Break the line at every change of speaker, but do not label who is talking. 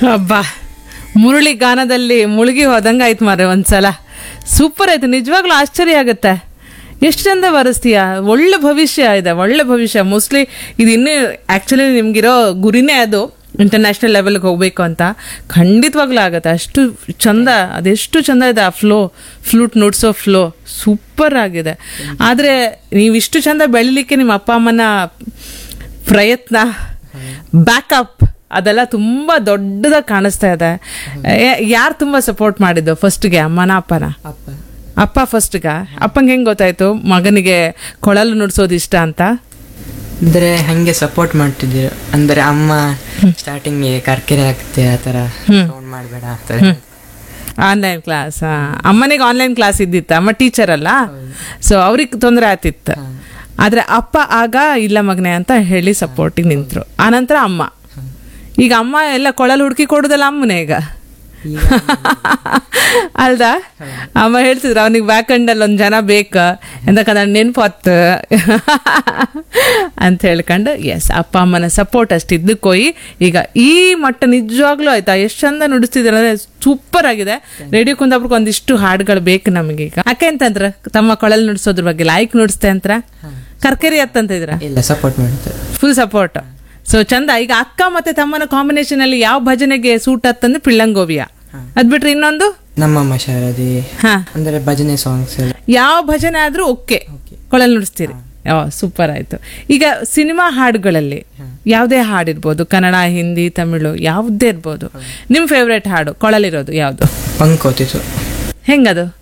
ಅಬ್ಬಾ ಮುರಳಿ ಗಾನದಲ್ಲಿ ಮುಳುಗಿ ಹೋದಂಗೆ ಆಯ್ತು ಮಾರೆ ಒಂದ್ಸಲ ಸೂಪರ್ ಆಯ್ತು ನಿಜವಾಗ್ಲೂ ಆಶ್ಚರ್ಯ ಆಗುತ್ತೆ ಎಷ್ಟು ಚಂದ ಬರೆಸ್ತೀಯ ಒಳ್ಳೆ ಭವಿಷ್ಯ ಇದೆ ಒಳ್ಳೆ ಭವಿಷ್ಯ ಮೋಸ್ಟ್ಲಿ ಇದು ಇನ್ನೂ ಆ್ಯಕ್ಚುಲಿ ನಿಮ್ಗಿರೋ ಗುರಿನೇ ಅದು ಇಂಟರ್ನ್ಯಾಷನಲ್ ಲೆವೆಲ್ಗೆ ಹೋಗ್ಬೇಕು ಅಂತ ಖಂಡಿತವಾಗ್ಲೂ ಆಗುತ್ತೆ ಅಷ್ಟು ಚಂದ ಅದೆಷ್ಟು ಚಂದ ಇದೆ ಆ ಫ್ಲೋ ಫ್ಲೂಟ್ ನುಡ್ಸೋ ಫ್ಲೋ ಸೂಪರ್ ಆಗಿದೆ ಆದರೆ ನೀವಿಷ್ಟು ಚಂದ ಬೆಳಿಲಿಕ್ಕೆ ನಿಮ್ಮ ಅಪ್ಪ ಅಮ್ಮನ ಪ್ರಯತ್ನ ಬ್ಯಾಕಪ್ ಅದೆಲ್ಲ ತುಂಬಾ ದೊಡ್ಡದಾಗಿ ಕಾಣಿಸ್ತಾ ಇದೆ ಯಾರು ತುಂಬಾ ಸಪೋರ್ಟ್ ಮಾಡಿದ್ದು ಫಸ್ಟ್ಗೆ ಅಮ್ಮನ ಅಪ್ಪನ
ಅಪ್ಪ
ಅಪ್ಪ ಫಸ್ಟ್ಗ ಅಪ್ಪಂಗೆ ಹೆಂಗ್ ಗೊತ್ತಾಯ್ತು ಮಗನಿಗೆ ಕೊಳಲು ನುಡ್ಸೋದು ಇಷ್ಟ ಅಂತ
ಅಂದ್ರೆ ಹಂಗೆ ಸಪೋರ್ಟ್ ಮಾಡ್ತಿದ್ರು ಅಂದ್ರೆ ಅಮ್ಮ ಸ್ಟಾರ್ಟಿಂಗ್ ಕರ್ಕೆರೆ ಆಗ್ತೆ ಆ ಥರ ಸೌಂಡ್ ಮಾಡಬೇಡ ಆ ಥರ
ಆನ್ಲೈನ್ ಕ್ಲಾಸ್ ಅಮ್ಮನಿಗೆ ಆನ್ಲೈನ್ ಕ್ಲಾಸ್ ಇದ್ದಿತ್ತ ಅಮ್ಮ ಟೀಚರ್ ಅಲ್ಲ ಸೊ ಅವ್ರಿಗೆ ತೊಂದರೆ ಆತಿತ್ತು ಆದ್ರೆ ಅಪ್ಪ ಆಗ ಇಲ್ಲ ಮಗನೆ ಅಂತ ಹೇಳಿ ಸಪೋರ್ಟಿಗೆ ನಿಂತ್ರು ಆನಂತರ ಅಮ್ಮ ಈಗ ಅಮ್ಮ ಎಲ್ಲ ಕೊಳಲು ಹುಡುಕಿ ಕೊಡುದಲ್ಲ ಅಮ್ಮನೇ ಈಗ
ಈಗ
ಅಲ್ದಾ ಅಮ್ಮ ಹೇಳ್ತಿದ್ರು ಅವನಿಗೆ ಬ್ಯಾಕ್ ಅಲ್ಲಿ ಒಂದ್ ಜನ ಬೇಕ ಎಂದಕ್ಕಂದ್ರೆ ನೆನ್ಪು ಹೊತ್ತು ಅಂತ ಹೇಳ್ಕೊಂಡು ಎಸ್ ಅಪ್ಪ ಅಮ್ಮನ ಸಪೋರ್ಟ್ ಅಷ್ಟು ಇದ್ದಕ್ಕೋಯಿ ಈಗ ಈ ಮಟ್ಟ ನಿಜವಾಗ್ಲೂ ಆಯ್ತಾ ಎಷ್ಟು ಚಂದ ನುಡಿಸ್ತಿದ್ದಾರೆ ಅಂದ್ರೆ ಸೂಪರ್ ಆಗಿದೆ ರೇಡಿಯೋ ಕುಂದಾಪುರಕ್ಕೆ ಒಂದಿಷ್ಟು ಹಾಡುಗಳು ಬೇಕು ನಮಗೀಗ ಯಾಕೆ ಅಂತಂದ್ರ ತಮ್ಮ ಕೊಳಲ್ ನುಡಿಸೋದ್ರ ಬಗ್ಗೆ ಲಾಯ್ಕ್ ನುಡಿಸ್ತೆ ಅಂತ್ರ ಕರ್ಕರಿ ಅತ್ತಂತಿದ್ರ
ಇಲ್ಲ ಸಪೋರ್ಟ್ ಮಾಡ್ತಾರೆ
ಫುಲ್ ಸಪೋರ್ಟ್ ಸೊ ಚಂದ ಈಗ ಅಕ್ಕ ಮತ್ತೆ ತಮ್ಮನ ಕಾಂಬಿನೇಷನ್ ಅಲ್ಲಿ ಯಾವ ಭಜನೆಗೆ ಸೂಟ್ ಆತಂದ್ರೆ ಪಿಳ್ಳಂಗೋವಿಯ ಅದ್ ಬಿಟ್ರೆ ಇನ್ನೊಂದು
ನಮ್ಮಮ್ಮ ಶಾರದಿ
ಹಾ
ಅಂದ್ರೆ ಭಜನೆ ಸಾಂಗ್ಸ್ ಎಲ್ಲ
ಯಾವ ಭಜನೆ ಆದ್ರೂ ಓಕೆ ಕೊಳಲ್ ನುಡಿಸ್ತೀರಿ ಓ ಸೂಪರ್ ಆಯ್ತು ಈಗ ಸಿನಿಮಾ ಹಾಡುಗಳಲ್ಲಿ ಯಾವುದೇ ಹಾಡಿರ್ಬೋದು ಕನ್ನಡ ಹಿಂದಿ ತಮಿಳು ಯಾವುದೇ ಇರ್ಬೋದು ನಿಮ್ ಫೇವ್ರೇಟ್ ಹಾಡು ಕೊಳಲಿರೋದು ಯಾವ್ದು
ಪಂಕ್ ಓದಿತು
ಹೆಂಗದು